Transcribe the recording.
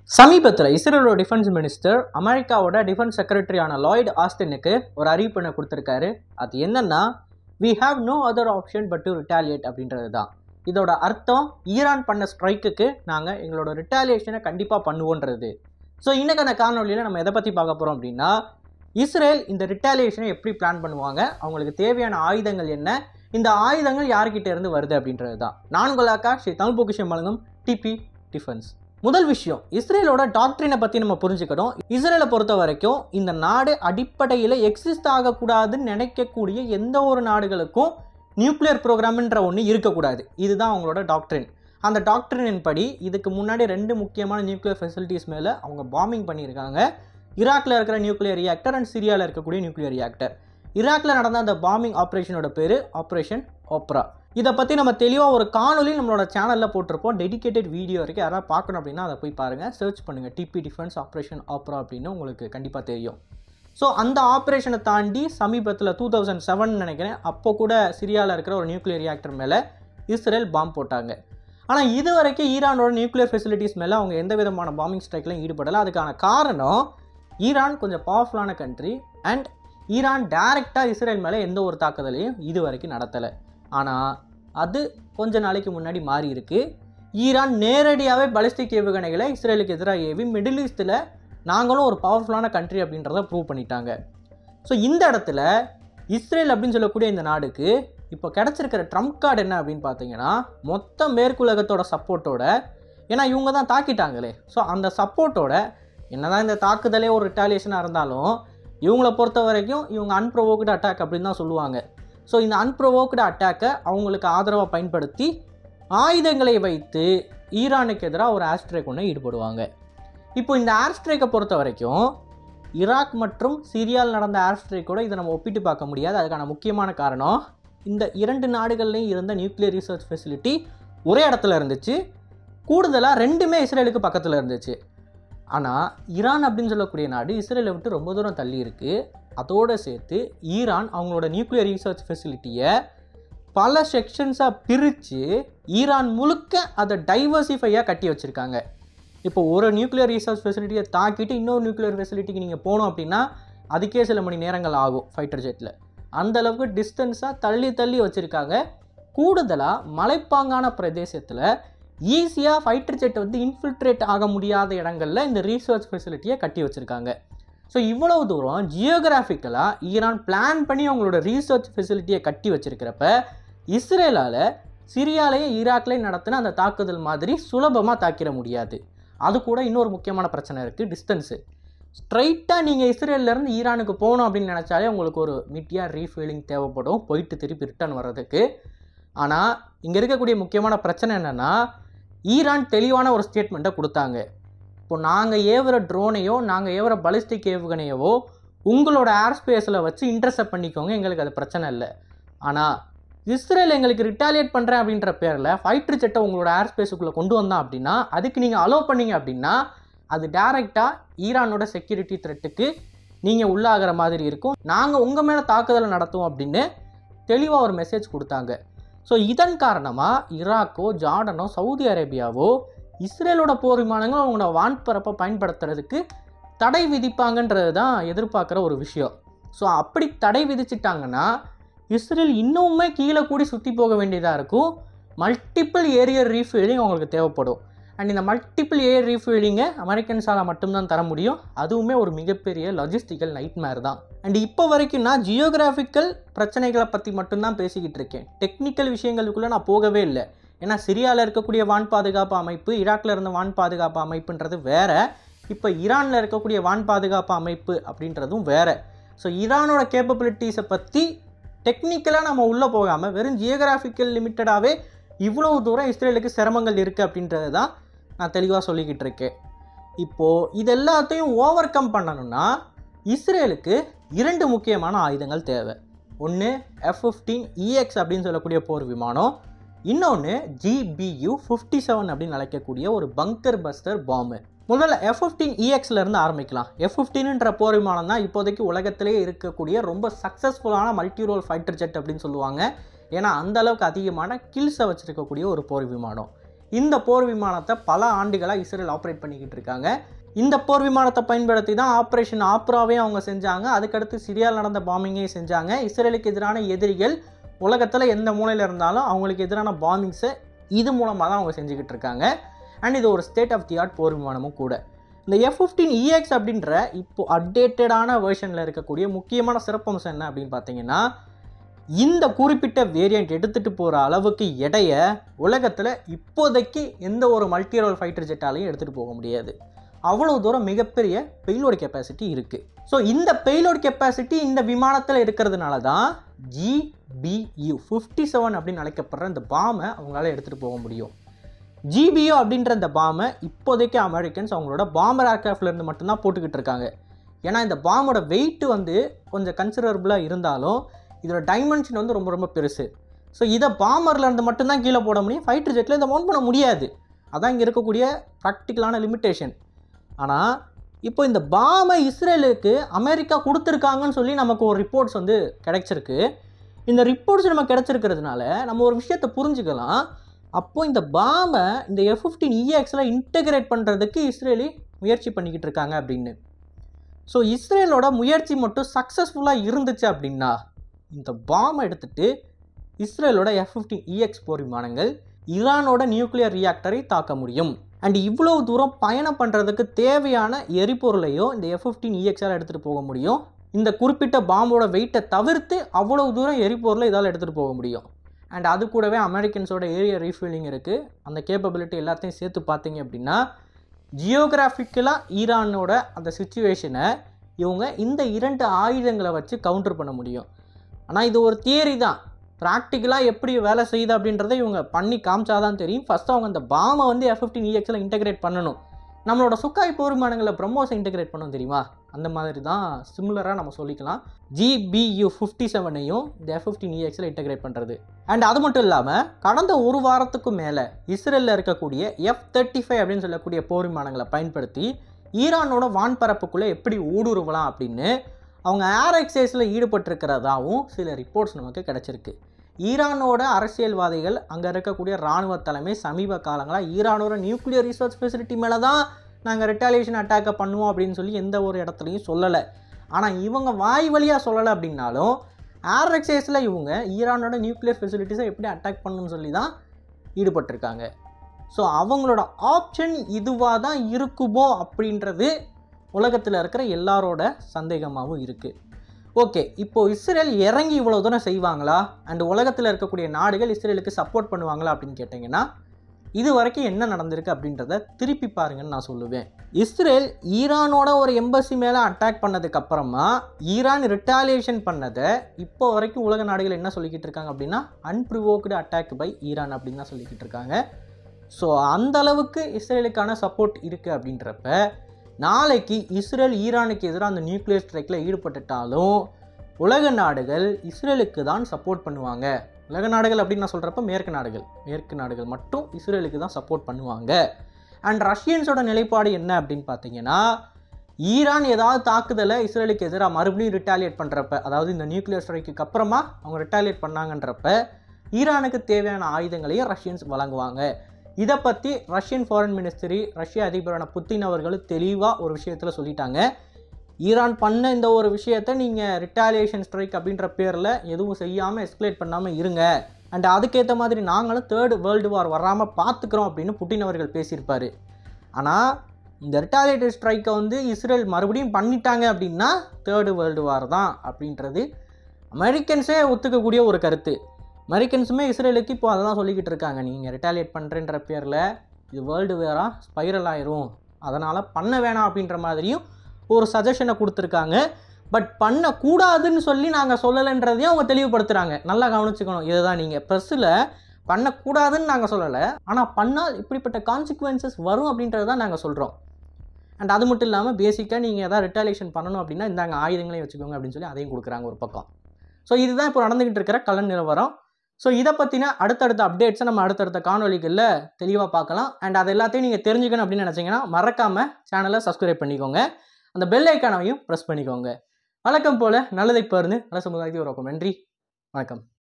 சமீபத்தில் இஸ்ரேலோட defence minister அமெரிக்காவோட டிஃபென்ஸ் செக்ரட்டரியான லாய்டு ஆஸ்டினுக்கு ஒரு அறிவிப்பினை கொடுத்துருக்காரு அது என்னன்னா we have no other option but to retaliate அப்படின்றது தான் இதோட அர்த்தம் ஈரான் பண்ண ஸ்ட்ரைக்குக்கு நாங்கள் எங்களோட ரிட்டாலியேஷனை கண்டிப்பாக பண்ணுவோன்றது ஸோ இன்னைக்கான காணொலியில் நம்ம எதை பற்றி பார்க்க போகிறோம் அப்படின்னா இஸ்ரேல் இந்த ரிட்டாலியேஷனை எப்படி பிளான் பண்ணுவாங்க அவங்களுக்கு தேவையான ஆயுதங்கள் என்ன இந்த ஆயுதங்கள் யார்கிட்ட இருந்து வருது அப்படின்றது தான் நான் உங்கள் அக்கா ஸ்ரீ தமிழ் பொக்கிஷம் வழங்கும் டிபி டிஃபென்ஸ் முதல் விஷயம் இஸ்ரேலோட டாக்டரினை பற்றி நம்ம புரிஞ்சுக்கணும் இஸ்ரேலை பொறுத்த வரைக்கும் இந்த நாடு அடிப்படையில் எக்ஸிஸ்ட் ஆகக்கூடாதுன்னு நினைக்கக்கூடிய எந்த ஒரு நாடுகளுக்கும் நியூக்ளியர் ப்ரோக்ராம்ன்ற ஒன்று இருக்கக்கூடாது இதுதான் அவங்களோட டாக்டரின் அந்த டாக்டரின் படி இதுக்கு முன்னாடி ரெண்டு முக்கியமான நியூக்ளியர் ஃபெசிலிட்டிஸ் மேலே அவங்க பாம்பிங் பண்ணியிருக்காங்க ஈராக்கில் இருக்கிற நியூக்ளியர் ரியாக்டர் அண்ட் சிரியாவில் இருக்கக்கூடிய நியூக்ளியர் ரியாக்டர் ஈராக்கில் நடந்த அந்த பாம்பிங் ஆப்ரேஷனோட பேர் ஆப்ரேஷன் ஓப்ரா இதை பற்றி நம்ம தெளிவாக ஒரு காணொலி நம்மளோட சேனலில் போட்டிருப்போம் டெடிகேட்டட் வீடியோ இருக்குது யாராவது பார்க்கணும் அப்படின்னா அதை போய் பாருங்கள் சர்ச் பண்ணுங்கள் டிபி டிஃபென்ஸ் ஆப்ரேஷன் ஆப்ரா அப்படின்னு உங்களுக்கு கண்டிப்பாக தெரியும் ஸோ அந்த ஆப்ரேஷனை தாண்டி சமீபத்தில் டூ தௌசண்ட் செவன் நினைக்கிறேன் அப்போ கூட சிரியாவில் இருக்கிற ஒரு நியூக்ளியர் ரியாக்டர் மேலே இஸ்ரேல் பாம்பு போட்டாங்க ஆனால் இது வரைக்கும் ஈரானோட நியூக்ளியர் ஃபெசிலிட்டிஸ் மேலே அவங்க எந்த விதமான பாம்பிங் ஸ்ட்ரைக்லையும் ஈடுபடலை அதுக்கான காரணம் ஈரான் கொஞ்சம் பவர்ஃபுல்லான கண்ட்ரி அண்ட் ஈரான் டைரெக்டாக இஸ்ரேல் மேலே எந்த ஒரு தாக்குதலையும் இது வரைக்கும் நடத்தலை ஆனால் அது கொஞ்ச நாளைக்கு முன்னாடி மாறி இருக்கு ஈரான் நேரடியாகவே பலிஸ்டிக் ஏவுகணைகளை இஸ்ரேலுக்கு எதிராக ஏவி மிடில் ஈஸ்ட்டில் நாங்களும் ஒரு பவர்ஃபுல்லான கண்ட்ரி அப்படின்றத ப்ரூவ் பண்ணிட்டாங்க ஸோ இந்த இடத்துல இஸ்ரேல் அப்படின்னு சொல்லக்கூடிய இந்த நாடுக்கு இப்போ கிடச்சிருக்கிற ட்ரம்ப் கார்டு என்ன அப்படின்னு பார்த்தீங்கன்னா மொத்த மேற்குலகத்தோட சப்போர்ட்டோட ஏன்னா இவங்க தான் தாக்கிட்டாங்களே ஸோ அந்த சப்போர்ட்டோட என்னதான் இந்த தாக்குதலே ஒரு ரிட்டாலியேஷனாக இருந்தாலும் இவங்கள பொறுத்த வரைக்கும் இவங்க அன்ப்ரொவோக்டு அட்டாக் அப்படின்னு தான் சொல்லுவாங்க ஸோ இந்த அன்ப்ரொவோக்டு அட்டாக்கை அவங்களுக்கு ஆதரவாக பயன்படுத்தி ஆயுதங்களை வைத்து ஈரானுக்கு எதிராக ஒரு ஆஸ்ட்ரேக் ஒன்று ஈடுபடுவாங்க இப்போ இந்த ஏர்ஸ்ட்ரைக்கை பொறுத்த வரைக்கும் ஈராக் மற்றும் சிரியாவில் நடந்த ஏர்ஸ்ட்ரைக்கோட இதை நம்ம ஒப்பிட்டு பார்க்க முடியாது அதுக்கான முக்கியமான காரணம் இந்த இரண்டு நாடுகள்லையும் இருந்த நியூக்ளியர் ரிசர்ச் ஃபெசிலிட்டி ஒரே இடத்துல இருந்துச்சு கூடுதலாக ரெண்டுமே இஸ்ரேலுக்கு பக்கத்தில் இருந்துச்சு ஆனால் ஈரான் அப்படின்னு சொல்லக்கூடிய நாடு இஸ்ரேலை விட்டு ரொம்ப தூரம் தள்ளி இருக்குது அதோடு சேர்த்து ஈரான் அவங்களோட நியூக்ளியர் ரிசர்ச் ஃபெசிலிட்டியை பல செக்ஷன்ஸாக பிரித்து ஈரான் முழுக்க அதை டைவர்சிஃபையாக கட்டி வச்சுருக்காங்க இப்போ ஒரு நியூக்ளியர் ரிசர்ச் ஃபெசிலிட்டியை தாக்கிட்டு இன்னொரு நியூக்ளியர் ஃபெசிலிட்டிக்கு நீங்கள் போனோம் அப்படின்னா அதுக்கே சில மணி நேரங்கள் ஆகும் ஃபைட்டர் ஜெட்டில் அந்த அளவுக்கு டிஸ்டன்ஸாக தள்ளி தள்ளி வச்சுருக்காங்க கூடுதலாக மலைப்பாங்கான பிரதேசத்தில் ஈஸியாக ஃபைட்டர் ஜெட் வந்து இன்ஃபில்ட்ரேட் ஆக முடியாத இடங்களில் இந்த ரீசர்ச் ஃபெசிலிட்டியை கட்டி வச்சுருக்காங்க ஸோ இவ்வளவு தூரம் ஜியோகிராஃபிக்கலாக ஈரான் பிளான் பண்ணி அவங்களோட ரீசர்ச் ஃபெசிலிட்டியை கட்டி வச்சிருக்கிறப்ப இஸ்ரேலால் சிரியாலேயே ஈராக்லேயும் நடத்தின அந்த தாக்குதல் மாதிரி சுலபமாக தாக்கிட முடியாது அது கூட இன்னொரு முக்கியமான பிரச்சனை இருக்குது டிஸ்டன்ஸு ஸ்ட்ரைட்டாக நீங்கள் இஸ்ரேல்லேருந்து ஈரானுக்கு போகணும் அப்படின்னு நினச்சாலே உங்களுக்கு ஒரு மிட்டியாக ரீஃபீலிங் தேவைப்படும் போயிட்டு திருப்பி ரிட்டர்ன் வர்றதுக்கு ஆனால் இங்கே இருக்கக்கூடிய முக்கியமான பிரச்சனை என்னென்னா ஈரான் தெளிவான ஒரு ஸ்டேட்மெண்ட்டை கொடுத்தாங்க இப்போ நாங்கள் ஏவுற ட்ரோனையோ நாங்கள் ஏவுற பலிஸ்டிக் ஏவுகணையவோ உங்களோட ஏர் ஸ்பேஸில் வச்சு இன்டர்செப்ட் பண்ணிக்கோங்க எங்களுக்கு அது பிரச்சனை இல்லை ஆனால் இஸ்ரேல் எங்களுக்கு ரிட்டாலியேட் பண்ணுறேன் அப்படின்ற பேரில் ஃபைட்டர் ஜெட்டை உங்களோட ஏர் ஸ்பேஸுக்குள்ளே கொண்டு வந்தான் அப்படின்னா அதுக்கு நீங்கள் அலோவ் பண்ணீங்க அப்படின்னா அது டேரெக்டாக ஈரானோட செக்யூரிட்டி த்ரெட்டுக்கு நீங்கள் உள்ளாகிற மாதிரி இருக்கும் நாங்கள் உங்கள் மேலே தாக்குதலை நடத்துவோம் அப்படின்னு தெளிவாக ஒரு மெசேஜ் கொடுத்தாங்க ஸோ இதன் காரணமாக ஈராக்கோ ஜார்டனோ சவுதி அரேபியாவோ இஸ்ரேலோட போர் விமானங்கள் அவங்களோட வான்பரப்பை பயன்படுத்துறதுக்கு தடை விதிப்பாங்கன்றது தான் எதிர்பார்க்குற ஒரு விஷயம் ஸோ அப்படி தடை விதிச்சிட்டாங்கன்னா இஸ்ரேல் இன்னுமே கீழே கூடி சுற்றி போக வேண்டியதாக இருக்கும் மல்டிபிள் ஏரியர் ரீஃபீலிங் அவங்களுக்கு தேவைப்படும் அண்ட் இந்த மல்டிபிள் ஏர் ரீஃபீலிங்கை அமெரிக்கன்ஸால் மட்டும்தான் தர முடியும் அதுவுமே ஒரு மிகப்பெரிய லாஜிஸ்டிக்கல் நைட்மேர் தான் அண்ட் இப்போ வரைக்கும் நான் ஜியோகிராஃபிக்கல் பிரச்சனைகளை பற்றி மட்டும்தான் பேசிக்கிட்டு இருக்கேன் டெக்னிக்கல் விஷயங்களுக்குள்ளே நான் போகவே இல்லை ஏன்னா சிரியாவில் இருக்கக்கூடிய வான் பாதுகாப்பு அமைப்பு ஈராக்கில் இருந்த வான் பாதுகாப்பு அமைப்புன்றது வேற இப்போ ஈரானில் இருக்கக்கூடிய வான் பாதுகாப்பு அமைப்பு அப்படின்றதும் வேற ஸோ ஈரானோட கேப்பபிலிட்டிஸை பற்றி டெக்னிக்கலாக நம்ம உள்ளே போகாமல் வெறும் ஜியோகிராஃபிக்கல் லிமிட்டடாகவே இவ்வளோ தூரம் இஸ்ரேலுக்கு சிரமங்கள் இருக்குது அப்படின்றது தான் நான் தெளிவாக சொல்லிக்கிட்டு இருக்கேன் இப்போது இது எல்லாத்தையும் ஓவர் கம் பண்ணணும்னா இஸ்ரேலுக்கு இரண்டு முக்கியமான ஆயுதங்கள் தேவை ஒன்று எஃப் ஃபிஃப்டீன் இஎக்ஸ் அப்படின்னு சொல்லக்கூடிய போர் விமானம் இன்னொன்று ஜிபியு ஃபிஃப்டி செவன் அப்படின்னு அழைக்கக்கூடிய ஒரு பங்கர் பஸ்டர் பாம்பு முதல்ல எஃப் ஃபிஃப்டீன் இருந்து ஆரம்பிக்கலாம் எஃப் ஃபிஃப்டீன்ன்ற போர் விமானம் தான் இப்போதைக்கு உலகத்திலே இருக்கக்கூடிய ரொம்ப சக்ஸஸ்ஃபுல்லான மல்டி ரோல் ஃபைட்டர் ஜெட் அப்படின்னு சொல்லுவாங்க ஏன்னா அந்த அளவுக்கு அதிகமான கில்ஸை வச்சுருக்கக்கூடிய ஒரு போர் விமானம் இந்த போர் விமானத்தை பல ஆண்டுகளாக இஸ்ரேல் ஆப்ரேட் பண்ணிக்கிட்டு இருக்காங்க இந்த போர் விமானத்தை பயன்படுத்தி தான் ஆப்ரேஷன் ஆப்ராவே அவங்க செஞ்சாங்க அதுக்கடுத்து சிரியாவில் நடந்த பாம்பிங்கையும் செஞ்சாங்க இஸ்ரேலுக்கு எதிரான எதிரிகள் உலகத்தில் எந்த மூலையில் இருந்தாலும் அவங்களுக்கு எதிரான பாம்பிங்ஸை இது மூலமாக தான் அவங்க செஞ்சுக்கிட்டு இருக்காங்க அண்ட் இது ஒரு ஸ்டேட் ஆஃப் தி ஆர்ட் போர் விமானமும் கூட இந்த எஃப் ஃபிஃப்டீன் இஎக்ஸ் அப்படின்ற இப்போ அப்டேட்டடான வேர்ஷனில் இருக்கக்கூடிய முக்கியமான சிறப்பம்சம் என்ன அப்படின்னு பார்த்தீங்கன்னா இந்த குறிப்பிட்ட வேரியண்ட் எடுத்துகிட்டு போகிற அளவுக்கு எடைய உலகத்தில் இப்போதைக்கு எந்த ஒரு மல்டி ரோல் ஃபைட்டர் ஜெட்டாலையும் எடுத்துகிட்டு போக முடியாது அவ்வளோ தூரம் மிகப்பெரிய பெய்லோடு கெப்பாசிட்டி இருக்குது ஸோ இந்த பெய்லோடு கெப்பாசிட்டி இந்த விமானத்தில் இருக்கிறதுனால தான் ஜிபியு ஃபிஃப்டி செவன் அப்படின்னு அழைக்கப்படுற இந்த பாமை அவங்களால எடுத்துகிட்டு போக முடியும் ஜிபியு அப்படின்ற இந்த பாமை இப்போதைக்கு அமெரிக்கன்ஸ் அவங்களோட பாம்பர் ஏர்க்ராஃப்ட்லேருந்து மட்டும்தான் போட்டுக்கிட்டு இருக்காங்க ஏன்னா இந்த பாம்போட வெயிட் வந்து கொஞ்சம் கன்சிடரபுளாக இருந்தாலும் இதோட டைமென்ஷன் வந்து ரொம்ப ரொம்ப பெருசு ஸோ இதை பாம்பரில் இருந்து மட்டும்தான் கீழே போட முடியும் ஃபைட்டர் ஜெட்டில் இதை மவுண்ட் பண்ண முடியாது அதான் இங்கே இருக்கக்கூடிய ப்ராக்டிக்கலான லிமிட்டேஷன் ஆனால் இப்போ இந்த பாமை இஸ்ரேலுக்கு அமெரிக்கா கொடுத்துருக்காங்கன்னு சொல்லி நமக்கு ஒரு ரிப்போர்ட்ஸ் வந்து கிடைச்சிருக்கு இந்த ரிப்போர்ட்ஸ் நம்ம கிடைச்சிருக்கிறதுனால நம்ம ஒரு விஷயத்தை புரிஞ்சுக்கலாம் அப்போது இந்த பாமை இந்த எஃப் ஃபிஃப்டீன் இஎக்ஸில் இன்டகிரேட் பண்ணுறதுக்கு இஸ்ரேலி முயற்சி பண்ணிக்கிட்டு இருக்காங்க அப்படின்னு ஸோ இஸ்ரேலோட முயற்சி மட்டும் சக்ஸஸ்ஃபுல்லாக இருந்துச்சு அப்படின்னா இந்த பாமை எடுத்துட்டு இஸ்ரேலோட எஃப் ஃபிஃப்டீன் இஎக்ஸ் போர் விமானங்கள் ஈரானோட நியூக்ளியர் ரியாக்டரை தாக்க முடியும் அண்ட் இவ்வளவு தூரம் பயணம் பண்ணுறதுக்கு தேவையான எரிபொருளையும் இந்த எஃப் ஃபிஃப்டீன் இஎக்ஸால் எடுத்துகிட்டு போக முடியும் இந்த குறிப்பிட்ட பாம்போட வெயிட்டை தவிர்த்து அவ்வளவு தூரம் எரிபொருளை இதால் எடுத்துகிட்டு போக முடியும் அண்ட் அது கூடவே அமெரிக்கன்ஸோட ஏரியா ரீஃபில்லிங் இருக்குது அந்த கேப்பபிலிட்டி எல்லாத்தையும் சேர்த்து பார்த்தீங்க அப்படின்னா ஜியோகிராஃபிக்கலாக ஈரானோட அந்த சுச்சுவேஷனை இவங்க இந்த இரண்டு ஆயுதங்களை வச்சு கவுண்டர் பண்ண முடியும் ஆனால் இது ஒரு தியரி தான் ப்ராக்டிக்கலாக எப்படி வேலை செய்யுது அப்படின்றத இவங்க பண்ணி காமிச்சாதான் தெரியும் ஃபஸ்ட்டு அவங்க அந்த பாமை வந்து எஃப் ஃபிஃப்டின் இஎக்ஸில் இன்டெகிரேட் பண்ணணும் நம்மளோட சுக்காய் போர் விமானங்களை பிரம்மோஸை இன்டெகிரேட் பண்ணணும் தெரியுமா அந்த மாதிரி தான் சிமிலராக நம்ம சொல்லிக்கலாம் ஜிபியு ஃபிஃப்டி செவனையும் இந்த எஃப் ஃபிஃப்டின் இஎக்ஸில் இன்டெகிரேட் பண்ணுறது அண்ட் அது மட்டும் இல்லாமல் கடந்த ஒரு வாரத்துக்கும் மேலே இஸ்ரேலில் இருக்கக்கூடிய எஃப் தேர்ட்டி ஃபைவ் அப்படின்னு சொல்லக்கூடிய போர் விமானங்களை பயன்படுத்தி ஈரானோட வான்பரப்புக்குள்ளே எப்படி ஊடுருவலாம் அப்படின்னு அவங்க ஏர் எக்ஸைஸில் ஈடுபட்டிருக்கிறதாவும் சில ரிப்போர்ட்ஸ் நமக்கு கிடச்சிருக்கு ஈரானோட அரசியல்வாதிகள் அங்கே இருக்கக்கூடிய இராணுவ தலைமை சமீப காலங்களாக ஈரானோட நியூக்ளியர் ரிசர்ச் ஃபெசிலிட்டி மேலே தான் நாங்கள் ரிட்டாலியேஷன் அட்டாக்கை பண்ணுவோம் அப்படின்னு சொல்லி எந்த ஒரு இடத்துலையும் சொல்லலை ஆனால் இவங்க வாய் வழியாக சொல்லலை அப்படின்னாலும் ஏர் எக்ஸைஸில் இவங்க ஈரானோட நியூக்ளியர் ஃபெசிலிட்டிஸை எப்படி அட்டாக் பண்ணணும்னு சொல்லி தான் ஈடுபட்டிருக்காங்க ஸோ அவங்களோட ஆப்ஷன் இதுவாக தான் இருக்குமோ அப்படின்றது உலகத்தில் இருக்கிற எல்லாரோட சந்தேகமாகவும் இருக்குது ஓகே இப்போது இஸ்ரேல் இறங்கி இவ்வளோ தூரம் செய்வாங்களா அண்ட் உலகத்தில் இருக்கக்கூடிய நாடுகள் இஸ்ரேலுக்கு சப்போர்ட் பண்ணுவாங்களா அப்படின்னு கேட்டிங்கன்னா இது வரைக்கும் என்ன நடந்திருக்கு அப்படின்றத திருப்பி பாருங்கன்னு நான் சொல்லுவேன் இஸ்ரேல் ஈரானோட ஒரு எம்பசி மேலே அட்டாக் பண்ணதுக்கு அப்புறமா ஈரான் ரிட்டாலியேஷன் பண்ணதை இப்போ வரைக்கும் உலக நாடுகள் என்ன சொல்லிக்கிட்டு இருக்காங்க அப்படின்னா அன்ப்ரிவோக்டு அட்டாக் பை ஈரான் அப்படின்னு தான் சொல்லிக்கிட்டு இருக்காங்க ஸோ அந்த அளவுக்கு இஸ்ரேலுக்கான சப்போர்ட் இருக்குது அப்படின்றப்ப நாளைக்கு இஸ்ரேல் ஈரானுக்கு எதிராக அந்த நியூக்ளியர் ஸ்ட்ரைக்கில் ஈடுபட்டுட்டாலும் உலக நாடுகள் இஸ்ரேலுக்கு தான் சப்போர்ட் பண்ணுவாங்க உலக நாடுகள் அப்படின்னு நான் சொல்கிறப்ப மேற்கு நாடுகள் மேற்கு நாடுகள் மட்டும் இஸ்ரேலுக்கு தான் சப்போர்ட் பண்ணுவாங்க அண்ட் ரஷ்யன்ஸோட நிலைப்பாடு என்ன அப்படின்னு பார்த்தீங்கன்னா ஈரான் ஏதாவது தாக்குதலை இஸ்ரேலுக்கு எதிராக மறுபடியும் ரிட்டாலியேட் பண்ணுறப்ப அதாவது இந்த நியூக்ளியர் ஸ்ட்ரைக்கு அப்புறமா அவங்க ரிட்டாலியேட் பண்ணாங்கன்றப்ப ஈரானுக்கு தேவையான ஆயுதங்களையும் ரஷ்யன்ஸ் வழங்குவாங்க இதை பற்றி ரஷ்யன் ஃபாரின் மினிஸ்டரி ரஷ்ய அதிபரான புத்தின் அவர்கள் தெளிவாக ஒரு விஷயத்தில் சொல்லிட்டாங்க ஈரான் பண்ண இந்த ஒரு விஷயத்தை நீங்கள் ரிட்டாலியேஷன் ஸ்ட்ரைக் அப்படின்ற பேரில் எதுவும் செய்யாமல் எஸ்கலேட் பண்ணாமல் இருங்க அண்ட் அதுக்கேற்ற மாதிரி நாங்களும் தேர்ட் வேர்ல்டு வார் வராமல் பார்த்துக்கிறோம் அப்படின்னு புட்டின் அவர்கள் பேசியிருப்பார் ஆனால் இந்த ரிட்டாலியேட்டட் ஸ்ட்ரைக்கை வந்து இஸ்ரேல் மறுபடியும் பண்ணிட்டாங்க அப்படின்னா தேர்டு வேர்ல்டு வார் தான் அப்படின்றது அமெரிக்கன்ஸே ஒத்துக்கக்கூடிய ஒரு கருத்து அமெரிக்கன்ஸுமே இஸ்ரேலுக்கு இப்போ அதை தான் சொல்லிக்கிட்டு இருக்காங்க நீங்கள் ரிட்டாலியேட் பண்ணுறேன்ற பேரில் இது வேர்ல்டு வேராக ஸ்பைரல் ஆயிரும் அதனால் பண்ண வேணாம் அப்படின்ற மாதிரியும் ஒரு சஜஷனை கொடுத்துருக்காங்க பட் பண்ணக்கூடாதுன்னு சொல்லி நாங்கள் சொல்லலைன்றதையும் அவங்க தெளிவுபடுத்துகிறாங்க நல்லா கவனிச்சுக்கணும் இதுதான் நீங்கள் ப்ரெஸ்ஸில் பண்ணக்கூடாதுன்னு நாங்கள் சொல்லலை ஆனால் பண்ணால் இப்படிப்பட்ட கான்சிக்வன்சஸ் வரும் அப்படின்றது தான் நாங்கள் சொல்கிறோம் அண்ட் அது மட்டும் இல்லாமல் பேசிக்காக நீங்கள் எதாவது ரிட்டாலியேஷன் பண்ணணும் அப்படின்னா இந்தாங்க ஆயுதங்களையும் வச்சுக்கோங்க அப்படின்னு சொல்லி அதையும் கொடுக்குறாங்க ஒரு பக்கம் ஸோ இதுதான் இப்போ நடந்துக்கிட்டு இருக்கிற கலன் நிலவரம் ஸோ இதை பற்றின அடுத்தடுத்த அப்டேட்ஸை நம்ம அடுத்தடுத்த காணொலிகளில் தெளிவாக பார்க்கலாம் அண்ட் அது எல்லாத்தையும் நீங்கள் தெரிஞ்சுக்கணும் அப்படின்னு நினச்சிங்கன்னா மறக்காமல் சேனலை சப்ஸ்கிரைப் பண்ணிக்கோங்க அந்த பெல் ஐக்கானையும் ப்ரெஸ் பண்ணிக்கோங்க வழக்கம் போல் நல்லதை பாருன்னு நல்ல சமுதாயத்தை உருவாக்கும் நன்றி வணக்கம்